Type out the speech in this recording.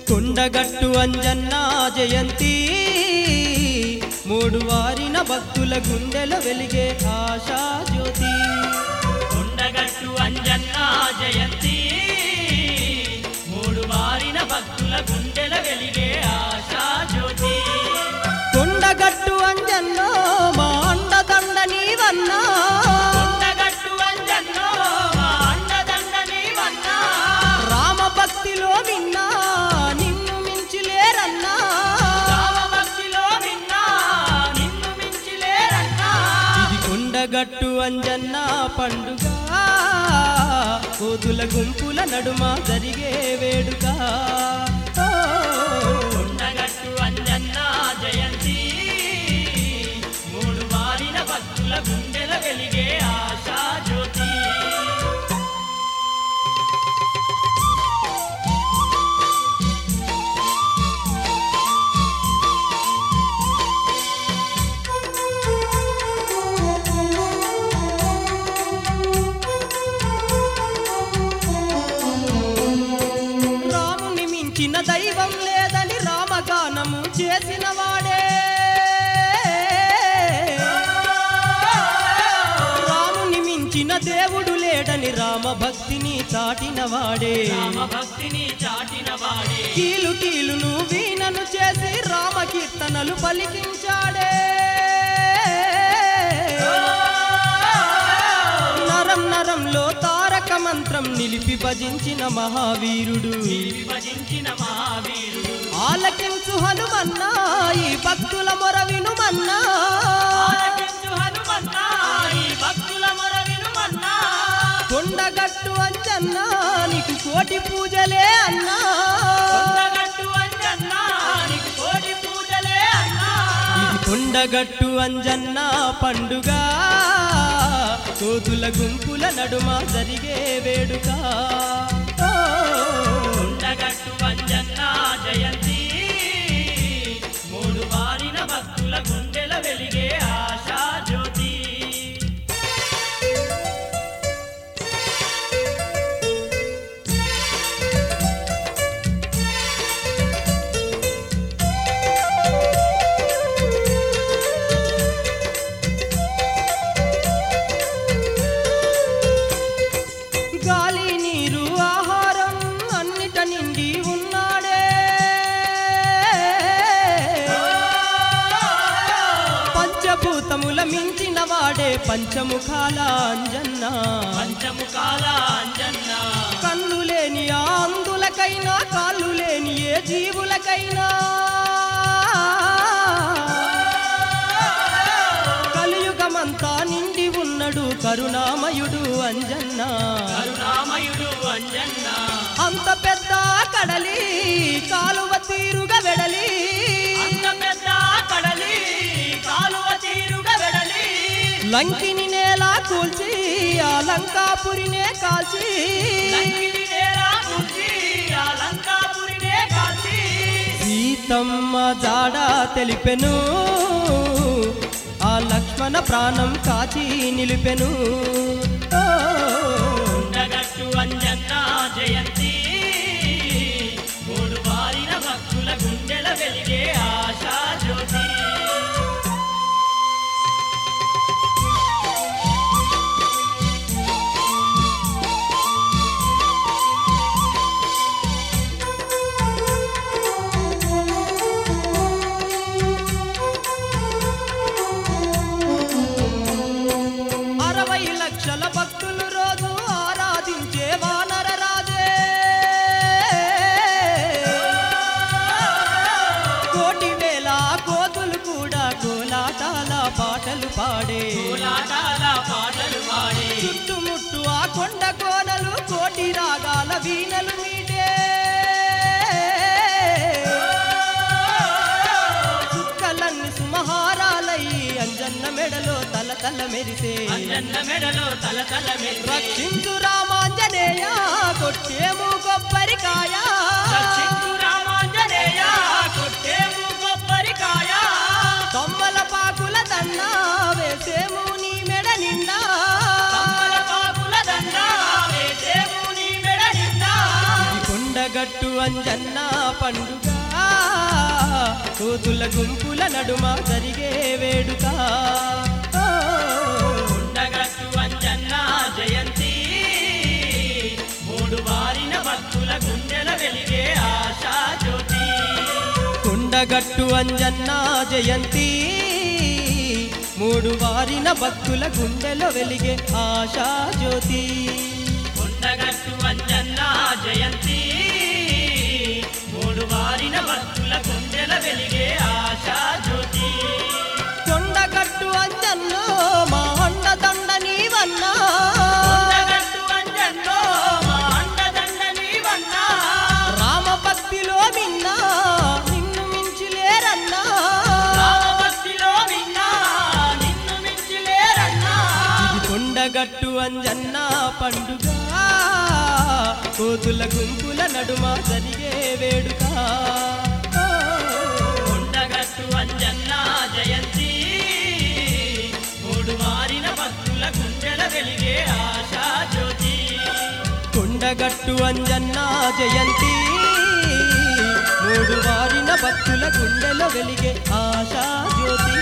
కొండగట్టు అంజన్న జయంతి మూడు వారిన భక్తుల గుండెల వెలిగే ఆశా జ్యోతి కొండగట్టు అంజన్న జయంతి మూడు వారిన భక్తుల గుండెల వెలిగే ఆశా జ్యోతి కొండగట్టు అంజన్న మా అండదండ నీవన్నా కొండగట్టు అంజన్నో మా అండదండ నీవన్నా రామ భక్తిలో విన్నా నిన్ను మించి లేరన్నా రామభక్తిలో విన్నా నిన్ను మించి లేరన్నా ఇది కొండగట్టు అంజన్న పండుగ కోతుల గుంపుల నడుమ జరిగే వేడుక ఓ, కొండగట్టు అంజన్న జయంతి మూడు వారిన భక్తుల గుండెల వెలిగే ఆశా జ్యోతి రాముని మించిన దైవం లేదని రామగానము చేసిన వాడే రాముని మించిన దేవుడు లేడని రామ భక్తిని చాటిన వాడే రామభక్తిని చాటిన వాడే కీలు కీలును వీణను చేసి రామ కీర్తనలు పలికించాడే నరం నరంలో తారక మంత్రం నిలిపి భజించిన మహావీరుడు విభజించిన మహావీరుడు ఆలకించు హనుమన్నా ఈ భక్తుల మొర వినుమన్నా ఆలకించు హనుమన్నా ఈ భక్తుల మొర వినుమన్నా కొండగట్టు అంజన్నా నీకు కోటి పూజలే అన్నా కొండగట్టు అంజన్నా నీకు కోటి పూజలే అన్నా ఇది కొండగట్టు అంజన్న పండుగ కోతుల గుంపుల నడుమ జరిగే వేడుక ఓ, కొండగట్టు అంజన్న జయంతి మూడు వారిన భక్తుల గుండెల వెలిగే ఆశా జ్యోతి గాలి నీరు ఆహారం అన్నిట నిండి ఉన్నాడే పంచభూతముల మించిన వాడే పంచముఖాల అంజన్న పంచముఖాల అంజన్న కన్ను లేని ఆ అందులకైనా కాళ్ళు లేని ఏ జీవులకైనా కలియుగమంతా నిండి ఉన్నడు కరుణామయుడు అంజన్న కరుణామయుడు అంజన్న అంత పెద్ద కడలి కాలువ తీరుగా వెడలి అంత పెద్ద కడలి కాలువ తీరుగా వెడలి లంకిని నేల కూల్చి ఆ లంకాపురినే కాల్చి లంకిని నేల కూల్చి ఆ లంకాపురినే కాల్చి సీతమ్మ జాడ తెలిపెను ఆ లక్ష్మణ ప్రాణం కాచి నిలిపెను ఓ, కొండగట్టు అంజన్న జయంతి మూడు వారిన భక్తుల గుండెల వెలిగే ఆశా జ్యోతి అరవై లక్షల భక్తులు రోజు ఆరాధించే వానర రాజే కోటి వేల కోతులు కూడా కోలాటాల పాటలు పాడే కోలాటాల పాటలు పాడే చుట్టుముట్టు ఆ కొండ కోనలు కోటి రాగాల వీణలు మీటే చుక్కలన్నీ సుమహారాలయ్యి అంజన్న మెడలో తల తల మెరిసే అంజన్న మెడలో తల తల మెరిసే. రక్షించు రామాంజనేయ కొట్టేము కొబ్బరికాయ రక్షించు రామాంజనేయ కొట్టేము కొబ్బరికాయ తమ్మల పాకుల దండ వేసేము నీ మెడ నిండా తమ్మలపాకుల దండ వేసేము నీ మెడ నిండా ఇది కొండగట్టు అంజన్న పండుగ కోతుల గుంపుల నడుమ జరిగే వేడుక ఓ, ఉండగట్టు అంజన్న జయంతి మూడు వారిన భక్తుల గుండెల వెలిగే ఆశా జ్యోతి కొండగట్టు అంజన్న జయంతి మూడు వారిన భక్తుల గుండెలో వెలిగే ఆశా జ్యోతి ఉండగట్టు అంజన్న జయంతి మూడు వారిన భక్తుల గుండెల వెలిగే ఆశా జ్యోతి కొండగట్టు అంజన్నో మా అండదండ నీవన్నా ఉండగట్టు అంజన్నో మా అండదండ నీవన్నా రామ భక్తిలో మిన్నా నిన్ను మించి లేరన్నా రామభక్తిలో విన్నా నిన్ను మించి లేరన్నా ఇది కొండగట్టు అంజన్న పండుగ కోతుల గుంపుల నడుమ జరిగే వేడుక ఓ, కొండగట్టు అంజన్న జయంతి మూడు మారిన భక్తుల గుండెల వెలిగే ఆశా జ్యోతి కొండగట్టు అంజన్న జయంతి మూడు వారిన భక్తుల గుండెలో వెలిగే ఆశా జ్యోతి